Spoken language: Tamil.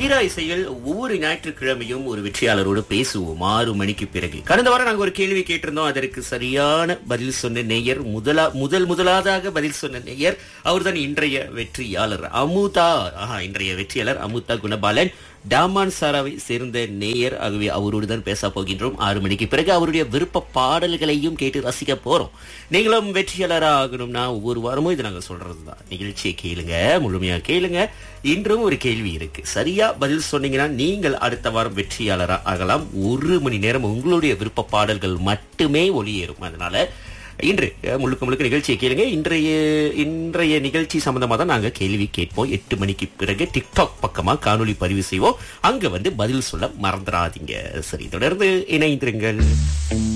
ஹீரா இசையில் ஒவ்வொரு ஞாயிற்றுக்கிழமையும் ஒரு வெற்றியாளரோடு பேசுவோம் ஆறு மணிக்கு பிறகு கடந்த வாரம் நாங்க ஒரு கேள்வி கேட்டிருந்தோம் அதற்கு சரியான பதில் சொன்ன நேயர் முதலா முதல் முதலாவதாக பதில் சொன்ன நேயர் அவர்தான் இன்றைய வெற்றியாளர் அமுதா ஆஹா இன்றைய வெற்றியாளர் அமுதா குணபாலன் டாமான் சாராவை சேர்ந்த நேயர் ஆகவே அவரோடு தான் பேச போகின்றோம் ஆறு மணிக்கு பிறகு அவருடைய விருப்ப பாடல்களையும் கேட்டு ரசிக்க போறோம் நீங்களும் வெற்றியாளராக ஆகணும்னா ஒவ்வொரு வாரமும் இது நாங்க சொல்றதுதான் நிகழ்ச்சியை கேளுங்க முழுமையா கேளுங்க இன்றும் ஒரு கேள்வி இருக்கு சரியா பதில் சொன்னீங்கன்னா நீங்கள் அடுத்த வாரம் வெற்றியாளரா ஆகலாம் ஒரு மணி நேரம் உங்களுடைய விருப்ப பாடல்கள் மட்டுமே ஒளியேறும் அதனால இன்று அஹ், முழுக்க முழுக்க நிகழ்ச்சியை கேளுங்க இன்றைய இன்றைய நிகழ்ச்சி சம்பந்தமா தான் நாங்க கேள்வி கேட்போம் எட்டு மணிக்கு பிறகு டிக்டாக் பக்கமா காணொளி பதிவு செய்வோம் அங்க வந்து பதில் சொல்ல மறந்துடாதீங்க சரி தொடர்ந்து இணைந்திருங்கள்